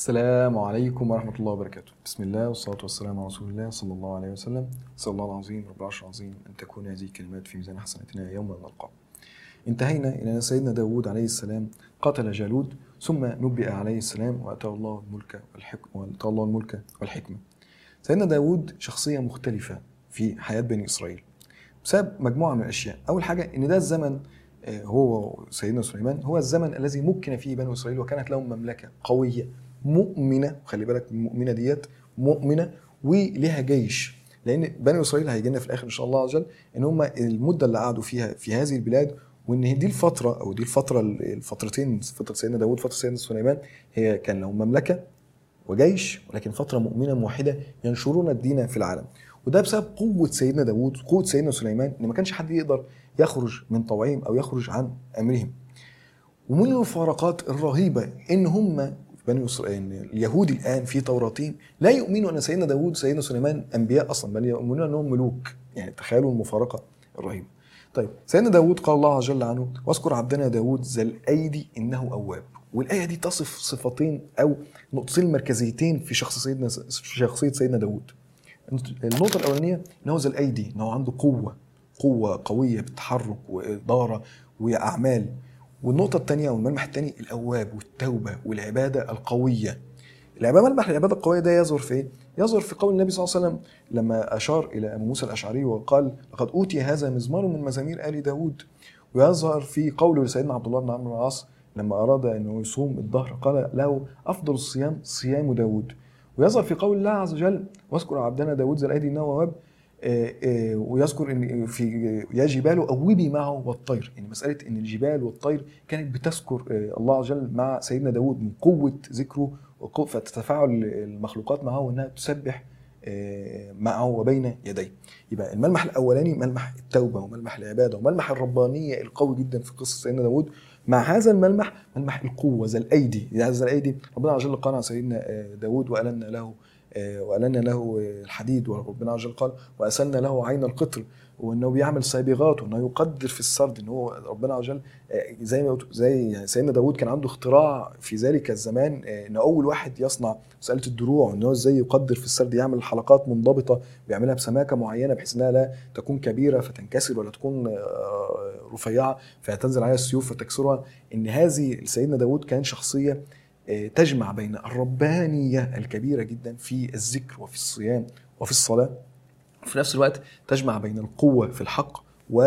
السلام عليكم ورحمة الله وبركاته بسم الله والصلاة والسلام على رسول الله صلى الله عليه وسلم صلى الله العظيم رب العرش العظيم أن تكون هذه الكلمات في ميزان حسناتنا يوم نلقاه انتهينا إلى أن سيدنا داود عليه السلام قتل جالوت ثم نبئ عليه السلام وأتاه الله الملك والحكمة وأتاه الله الملك والحكمة سيدنا داود شخصية مختلفة في حياة بني إسرائيل بسبب مجموعة من الأشياء أول حاجة إن ده الزمن آه، هو سيدنا سليمان هو الزمن الذي مكن فيه بنو إسرائيل وكانت لهم مملكة قوية مؤمنة خلي بالك من المؤمنة ديت مؤمنة ولها جيش لأن بني إسرائيل هيجي لنا في الآخر إن شاء الله عز وجل إن هم المدة اللي قعدوا فيها في هذه البلاد وان دي الفتره او دي الفتره الفترتين فتره سيدنا داود فتره سيدنا سليمان هي كان لهم مملكه وجيش ولكن فتره مؤمنه موحده ينشرون الدين في العالم وده بسبب قوه سيدنا داود قوه سيدنا سليمان ان ما كانش حد يقدر يخرج من طوعهم او يخرج عن امرهم ومن المفارقات الرهيبه ان هم بني اسرائيل اليهود الان في توراتهم لا يؤمنوا ان سيدنا داود وسيدنا سليمان انبياء اصلا بل يؤمنون انهم ملوك يعني تخيلوا المفارقه الرهيبه طيب سيدنا داود قال الله عز وجل عنه واذكر عبدنا داود ذا الايدي انه اواب والايه دي تصف صفتين او نقطتين مركزيتين في شخص سيدنا في شخصيه سيدنا داود النقطه الاولانيه ان هو ذا الايدي ان هو عنده قوه قوه قويه بالتحرك واداره واعمال والنقطه الثانيه او الملمح الثاني الاواب والتوبه والعباده القويه العباده ملمح العباده القويه ده يظهر في ايه؟ يظهر في قول النبي صلى الله عليه وسلم لما اشار الى ابو موسى الاشعري وقال لقد اوتي هذا مزمار من مزامير ال داود ويظهر في قوله لسيدنا عبد الله بن عمرو بن العاص لما اراد انه يصوم الظهر قال له افضل الصيام صيام داود ويظهر في قول الله عز وجل واذكر عبدنا داود ذا الايدي انه وهب آه، آه، ويذكر ان في يا جبال اوبي معه والطير يعني مساله ان الجبال والطير كانت بتذكر آه، الله عز وجل مع سيدنا داود من قوه ذكره فتتفاعل المخلوقات معه وانها تسبح معه وبين يديه يبقى الملمح الاولاني ملمح التوبه وملمح العباده وملمح الربانيه القوي جدا في قصه سيدنا داود مع هذا الملمح ملمح القوه ذا الايدي ذا الايدي ربنا عز وجل قال عن سيدنا داود والنا له آه، والنا له الحديد وربنا عز وجل قال واسلنا له عين القطر وانه بيعمل سابغات وانه يقدر في السرد ان هو ربنا عز وجل آه، زي ما زي يعني سيدنا داود كان عنده اختراع في ذلك الزمان آه، ان اول واحد يصنع مساله الدروع ان هو ازاي يقدر في السرد يعمل حلقات منضبطه بيعملها بسماكه معينه بحيث انها لا تكون كبيره فتنكسر ولا تكون رفيعه فتنزل عليها السيوف فتكسرها ان هذه سيدنا داود كان شخصيه تجمع بين الربانية الكبيرة جدا في الذكر وفي الصيام وفي الصلاة وفي نفس الوقت تجمع بين القوة في الحق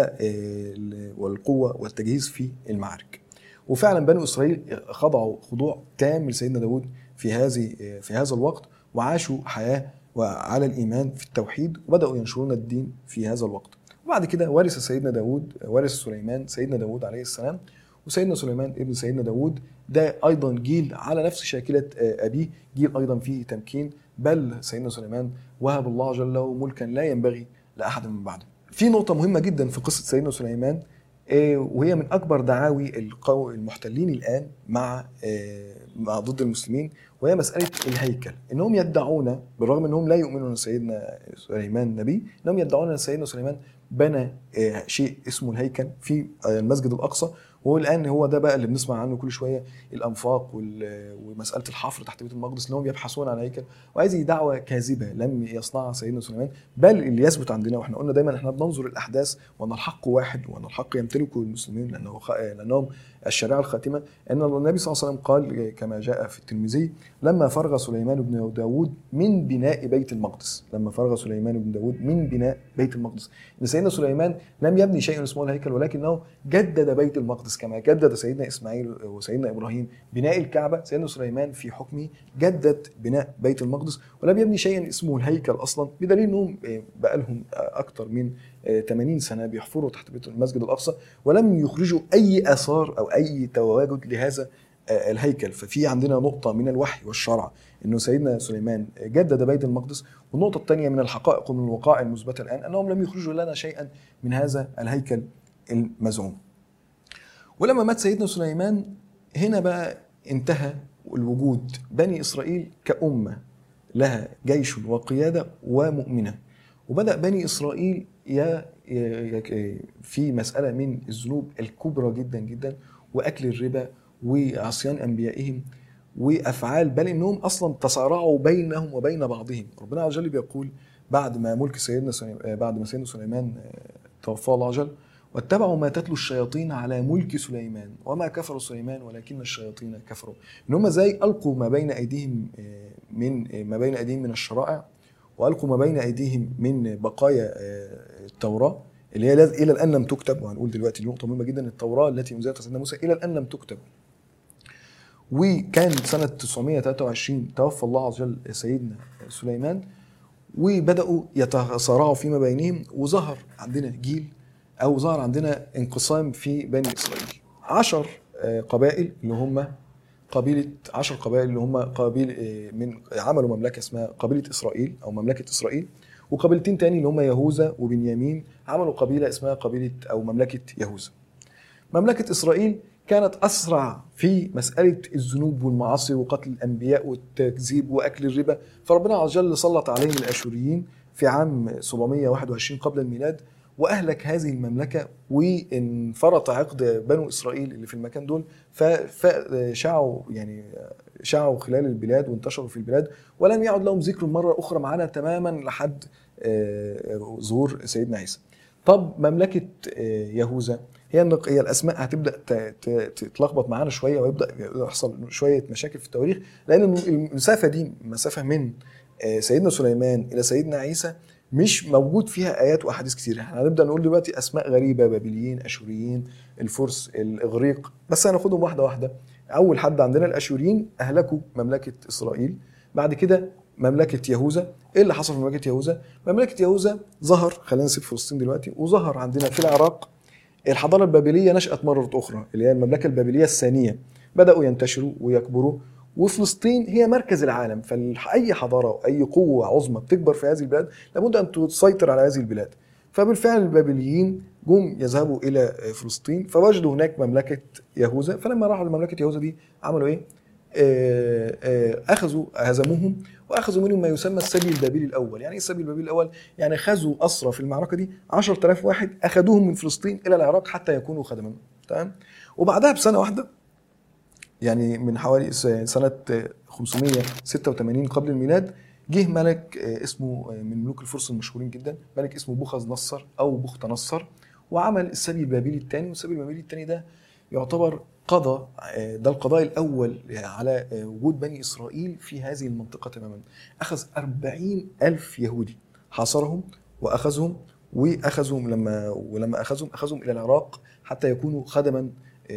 والقوة والتجهيز في المعارك وفعلا بنو إسرائيل خضعوا خضوع تام لسيدنا داود في هذه في هذا الوقت وعاشوا حياة وعلى الإيمان في التوحيد وبدأوا ينشرون الدين في هذا الوقت وبعد كده ورث سيدنا داود ورث سليمان سيدنا داود عليه السلام وسيدنا سليمان ابن سيدنا داود ده ايضا جيل على نفس شاكله آه، ابيه جيل ايضا فيه تمكين بل سيدنا سليمان وهب الله جل له ملكا لا ينبغي لاحد من بعده في نقطه مهمه جدا في قصه سيدنا سليمان آه، وهي من اكبر دعاوي المحتلين الان مع آه، مع ضد المسلمين وهي مساله الهيكل انهم يدعون بالرغم انهم لا يؤمنون ان سيدنا سليمان نبي انهم يدعون ان سيدنا سليمان بنى شيء اسمه الهيكل في المسجد الاقصى والان هو ده بقى اللي بنسمع عنه كل شويه الانفاق ومساله الحفر تحت بيت المقدس انهم يبحثون عن هيكل وهذه دعوه كاذبه لم يصنعها سيدنا سليمان بل اللي يثبت عندنا واحنا قلنا دايما احنا بننظر الاحداث وان الحق واحد وان الحق يمتلكه المسلمين لانه لانهم الشريعه الخاتمه ان النبي صلى الله عليه وسلم قال كما جاء في الترمذي لما فرغ سليمان بن داود من بناء بيت المقدس لما فرغ سليمان بن داود من بناء بيت المقدس ان سيدنا سليمان لم يبني شيء اسمه الهيكل ولكنه جدد بيت المقدس كما جدد سيدنا اسماعيل وسيدنا ابراهيم بناء الكعبه سيدنا سليمان في حكمه جدد بناء بيت المقدس ولم يبني شيئا اسمه الهيكل اصلا بدليل انهم بقى لهم اكثر من 80 سنه بيحفروا تحت بيت المسجد الاقصى ولم يخرجوا اي اثار او اي تواجد لهذا آه، الهيكل ففي عندنا نقطة من الوحي والشرع أنه سيدنا سليمان جدد بيت المقدس والنقطة الثانية من الحقائق ومن الوقائع المثبتة الآن أنهم لم يخرجوا لنا شيئا من هذا الهيكل المزعوم ولما مات سيدنا سليمان هنا بقى انتهى الوجود بني إسرائيل كأمة لها جيش وقيادة ومؤمنة وبدأ بني إسرائيل في مسألة من الذنوب الكبرى جدا جدا وأكل الربا وعصيان أنبيائهم وافعال بل انهم اصلا تصارعوا بينهم وبين بعضهم ربنا عز وجل بيقول بعد ما ملك سيدنا سليمان بعد ما سيدنا سليمان توفاه الله عز وجل واتبعوا ما تتلو الشياطين على ملك سليمان وما كفر سليمان ولكن الشياطين كفروا ان هم زي القوا ما بين ايديهم من ما بين ايديهم من الشرائع والقوا ما بين ايديهم من بقايا التوراه اللي هي الى الان لم تكتب وهنقول دلوقتي نقطه مهمه جدا التوراه التي انزلت على سيدنا موسى الى الان لم تكتب وكان سنه 923 توفى الله عز وجل سيدنا سليمان وبداوا يتصارعوا فيما بينهم وظهر عندنا جيل او ظهر عندنا انقسام في بني اسرائيل عشر قبائل اللي هم قبيلة عشر قبائل اللي هم قبيل من عملوا مملكة اسمها قبيلة إسرائيل أو مملكة إسرائيل وقبيلتين تاني اللي هم يهوذا وبنيامين عملوا قبيلة اسمها قبيلة أو مملكة يهوذا مملكة إسرائيل كانت أسرع في مسألة الذنوب والمعاصي وقتل الأنبياء والتكذيب وأكل الربا فربنا عز وجل سلط عليهم الأشوريين في عام 721 قبل الميلاد واهلك هذه المملكه وانفرط عقد بنو اسرائيل اللي في المكان دول فشعوا يعني شعوا خلال البلاد وانتشروا في البلاد ولم يعد لهم ذكر مره اخرى معانا تماما لحد ظهور سيدنا عيسى. طب مملكه يهوذا هي هي الاسماء هتبدا تتلخبط معانا شويه ويبدا يحصل شويه مشاكل في التواريخ لان المسافه دي مسافه من سيدنا سليمان الى سيدنا عيسى مش موجود فيها ايات واحاديث كتير احنا هنبدا نقول دلوقتي اسماء غريبه بابليين اشوريين الفرس الاغريق بس هناخدهم واحده واحده اول حد عندنا الاشوريين اهلكوا مملكه اسرائيل بعد كده مملكه يهوذا ايه اللي حصل في مملكه يهوذا مملكه يهوذا ظهر خلينا نسيب فلسطين دلوقتي وظهر عندنا في العراق الحضاره البابليه نشات مره اخرى اللي هي المملكه البابليه الثانيه بداوا ينتشروا ويكبروا وفلسطين هي مركز العالم فاي حضاره او اي قوه عظمى بتكبر في هذه البلاد لابد ان تسيطر على هذه البلاد فبالفعل البابليين جم يذهبوا الى فلسطين فوجدوا هناك مملكه يهوذا فلما راحوا لمملكه يهوذا دي عملوا ايه؟ آآ آآ اخذوا هزموهم واخذوا منهم ما يسمى السبي البابلي الاول، يعني ايه السبي البابلي الاول؟ يعني خذوا اسرى في المعركه دي 10000 واحد اخذوهم من فلسطين الى العراق حتى يكونوا خدما، تمام؟ وبعدها بسنه واحده يعني من حوالي سنة 586 قبل الميلاد جه ملك اسمه من ملوك الفرس المشهورين جدا ملك اسمه بوخذ نصر او بخت نصر وعمل السبي البابلي الثاني والسبي البابلي الثاني ده يعتبر قضى ده القضاء الاول على وجود بني اسرائيل في هذه المنطقه تماما اخذ أربعين الف يهودي حاصرهم واخذهم واخذهم لما ولما اخذهم اخذهم الى العراق حتى يكونوا خدما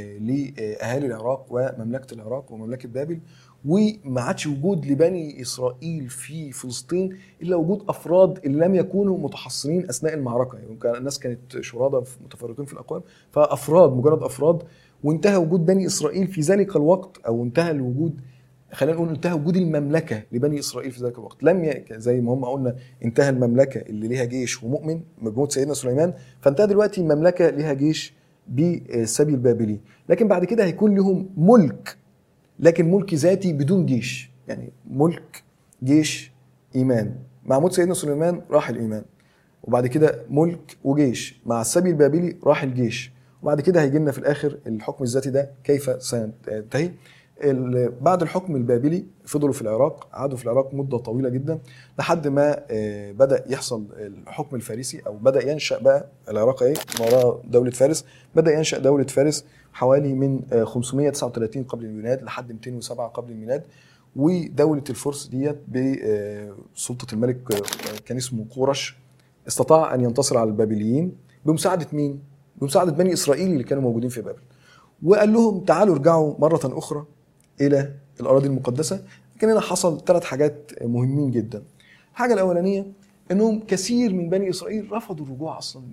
لاهالي العراق ومملكه العراق ومملكه بابل وما عادش وجود لبني اسرائيل في فلسطين الا وجود افراد اللي لم يكونوا متحصنين اثناء المعركه يعني كان الناس كانت شرادى متفرقين في الاقوام فافراد مجرد افراد وانتهى وجود بني اسرائيل في ذلك الوقت او انتهى الوجود خلينا نقول انتهى وجود المملكه لبني اسرائيل في ذلك الوقت لم ي... زي ما هم قلنا انتهى المملكه اللي ليها جيش ومؤمن بموت سيدنا سليمان فانتهى دلوقتي المملكه ليها جيش بالسبي البابلي لكن بعد كده هيكون لهم ملك لكن ملك ذاتي بدون جيش يعني ملك جيش ايمان مع موت سيدنا سليمان راح الايمان وبعد كده ملك وجيش مع السبي البابلي راح الجيش وبعد كده هيجي لنا في الاخر الحكم الذاتي ده كيف سينتهي بعد الحكم البابلي فضلوا في العراق قعدوا في العراق مده طويله جدا لحد ما بدا يحصل الحكم الفارسي او بدا ينشا بقى العراق ايه وراء دوله فارس بدا ينشا دوله فارس حوالي من 539 قبل الميلاد لحد 207 قبل الميلاد ودوله الفرس ديت بسلطه الملك كان اسمه قورش استطاع ان ينتصر على البابليين بمساعده مين؟ بمساعده بني اسرائيل اللي كانوا موجودين في بابل وقال لهم تعالوا ارجعوا مره اخرى الى الاراضي المقدسه لكن هنا حصل ثلاث حاجات مهمين جدا الحاجه الاولانيه انهم كثير من بني اسرائيل رفضوا الرجوع اصلا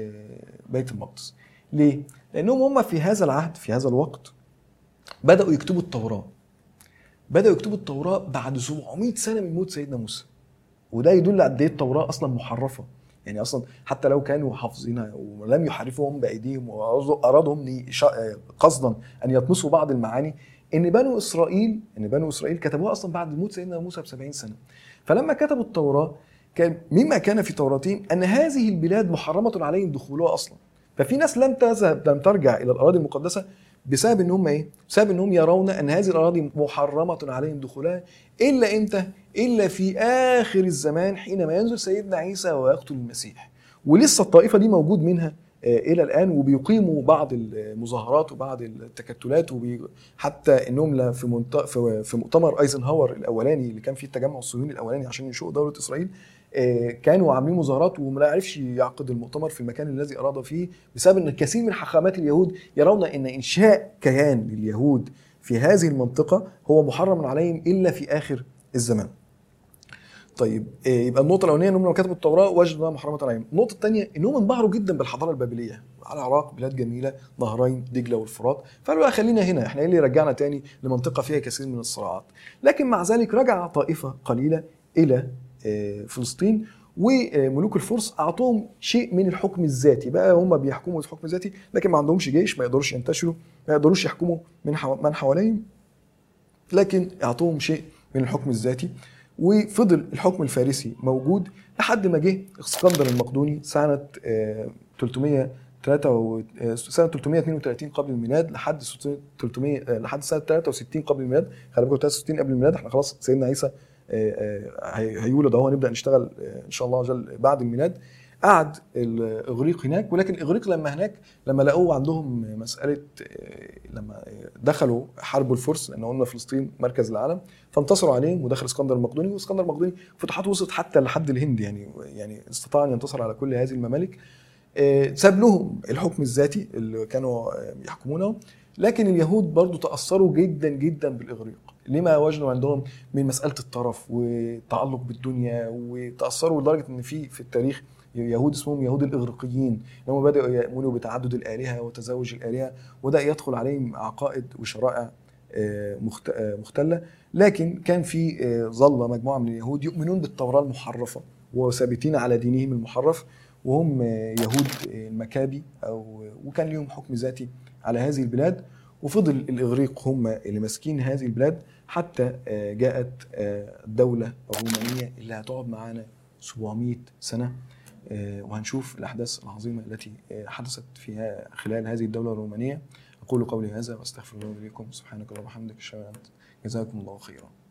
لبيت المقدس ليه لانهم هم في هذا العهد في هذا الوقت بداوا يكتبوا التوراه بداوا يكتبوا التوراه بعد 700 سنه من موت سيدنا موسى وده يدل قد ايه التوراه اصلا محرفه يعني اصلا حتى لو كانوا حافظينها ولم يحرفوهم بايديهم وارادهم قصدا ان يطمسوا بعض المعاني ان بنو اسرائيل ان بنو اسرائيل كتبوها اصلا بعد موت سيدنا موسى ب 70 سنه فلما كتبوا التوراه كان مما كان في توراتهم ان هذه البلاد محرمه عليهم دخولها اصلا ففي ناس لم تذهب لم ترجع الى الاراضي المقدسه بسبب ان هم ايه؟ بسبب انهم يرون ان هذه الاراضي محرمه عليهم دخولها الا امتى؟ الا في اخر الزمان حينما ينزل سيدنا عيسى ويقتل المسيح. ولسه الطائفه دي موجود منها آه، الى الان وبيقيموا بعض المظاهرات وبعض التكتلات وبي حتى انهم لا في منط... في في مؤتمر ايزنهاور الاولاني اللي كان فيه التجمع الصهيوني الاولاني عشان ينشئوا دوله اسرائيل آه، كانوا عاملين مظاهرات وما عرفش يعقد المؤتمر في المكان الذي اراد فيه بسبب ان كثير من حاخامات اليهود يرون ان انشاء كيان لليهود في هذه المنطقه هو محرم عليهم الا في اخر الزمان. طيب آه، يبقى النقطة الأولانية إنهم لما كتبوا التوراة وجدوا إنها محرمة عليهم، النقطة الثانية إنهم انبهروا جدا بالحضارة البابلية، على العراق بلاد جميلة نهرين دجلة والفرات، فقالوا لا خلينا هنا، إحنا إيه اللي رجعنا تاني لمنطقة فيها كثير من الصراعات، لكن مع ذلك رجع طائفة قليلة إلى آه، فلسطين وملوك الفرس اعطوهم شيء من الحكم الذاتي بقى هم بيحكموا الحكم الذاتي لكن ما عندهمش جيش ما يقدروش ينتشروا ما يقدروش يحكموا من من حواليهم لكن اعطوهم شيء من الحكم الذاتي وفضل الحكم الفارسي موجود لحد ما جه اسكندر المقدوني سنه 300 3 سنه 332 قبل الميلاد لحد 300 آه، لحد سنه 63 قبل الميلاد خلي بالكم 63 قبل الميلاد احنا خلاص سيدنا عيسى آه، هيولد اهو هنبدا نشتغل ان شاء الله جل بعد الميلاد قعد الاغريق هناك ولكن الاغريق لما هناك لما لقوه عندهم مساله لما دخلوا حاربوا الفرس لان قلنا فلسطين مركز العالم فانتصروا عليهم ودخل اسكندر المقدوني واسكندر المقدوني فتوحاته وصلت حتى لحد الهند يعني يعني استطاع ان ينتصر على كل هذه الممالك ساب لهم الحكم الذاتي اللي كانوا يحكمونه لكن اليهود برضو تاثروا جدا جدا بالاغريق لما وجدوا عندهم من مساله الطرف والتعلق بالدنيا وتاثروا لدرجه ان في في التاريخ يهود اسمهم يهود الاغريقيين هم بداوا يؤمنوا بتعدد الالهه وتزوج الالهه وده يدخل عليهم عقائد وشرائع آه، آه، مختله لكن كان في آه، ظل مجموعه من اليهود يؤمنون بالتوراه المحرفه وثابتين على دينهم المحرف وهم يهود المكابي او وكان لهم حكم ذاتي على هذه البلاد وفضل الاغريق هم اللي ماسكين هذه البلاد حتى جاءت الدوله الرومانيه اللي هتقعد معانا 700 سنه آه، وهنشوف الأحداث العظيمة التي آه، حدثت فيها خلال هذه الدولة الرومانية أقول قولي هذا وأستغفر الله لكم سبحانك اللهم وبحمدك أشهد أن جزاكم الله خيرا